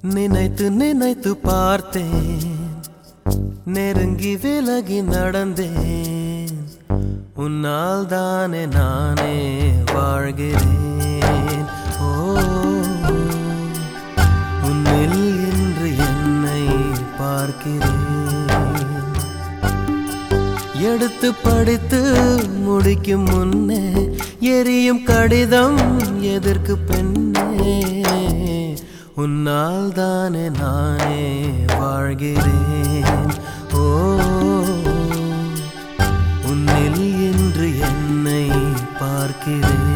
நினைத்து நினைத்து பார்த்தேன் நெருங்கி விலகி நடந்தேன் உன்னால் தானே நானே வாழ்கிறேன் ஓ உன்னில் இன்று என்னை பார்க்கிறேன் எடுத்து படித்து முடிக்கும் முன்னே எரியும் கடிதம் எதற்கு பெண்ணே உன்னால் தானே நானே வாழ்கிறேன் ஓ உன்னில் இன்று என்னை பார்க்கிறேன்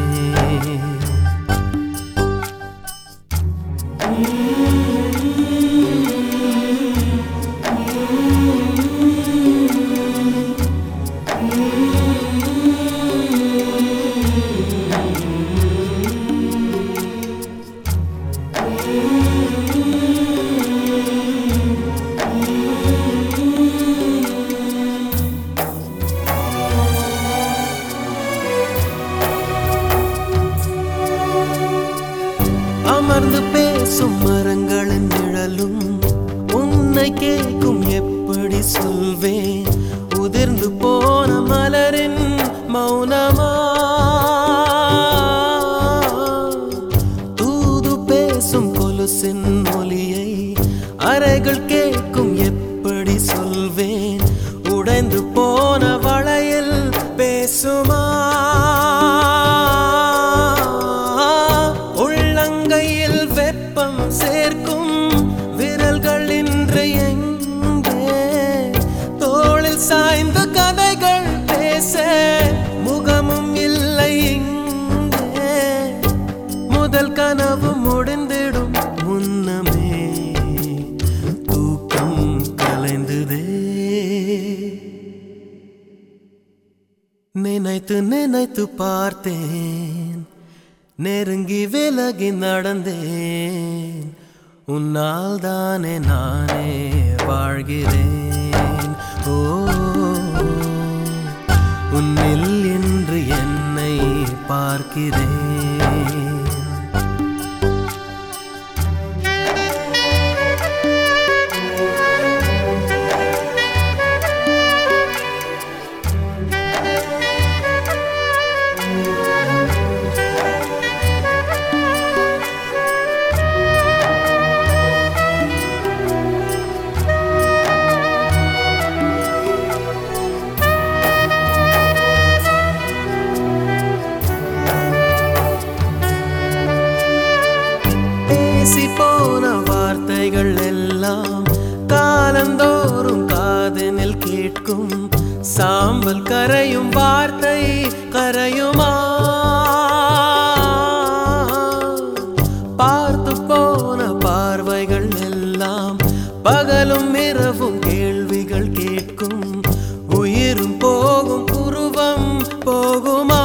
அமர்ந்து பேசும் மரங்களின் நிழலும் உன்னை கேட்கும் எப்படி சொல்வேன் உதிர்ந்து போன மலரின் மௌனமா தூது பேசும் கொலுசின் ஒலியை அறைகள் கேட்கும் எப்படி சொல்வேன் உடைந்து போன வளையல் பேசுமா உள்ளங்கையில் வெப்பம் சேர்க்கும் விரல்கள் இன்று எங்கே தோளில் சாய்ந்து கதைகள் பேச முகமும் இல்லை இங்கே முதல் கனவு முடிந்திடும் முன்னமே தூக்கம் கலைந்ததே நினைத்து நினைத்து பார்த்தேன் நெருங்கி விலகி நடந்தேன் உன்னால் தானே நானே வாழ்கிறேன் ஓ உன்னில் இன்று என்னை பார்க்கிறேன் பேசி போன வார்த்தைகள் எல்லாம் காலந்தோறும் காதனில் கேட்கும் சாம்பல் கரையும் வார்த்தை கரையுமா பார்த்து போன பார்வைகள் எல்லாம் பகலும் இரவும் கேள்விகள் கேட்கும் உயிரும் போகும் உருவம் போகுமா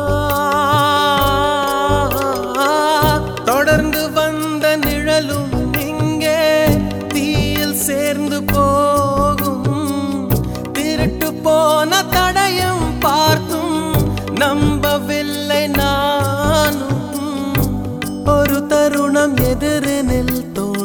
தொடர்ந்து வந்த நிழலும் இங்கே தீயில் சேர்ந்து போகும் திருட்டு போன தடையும் பார்த்தும் நம்பவில்லை நானும் ஒரு தருணம் எதிரினில் தோன்றும்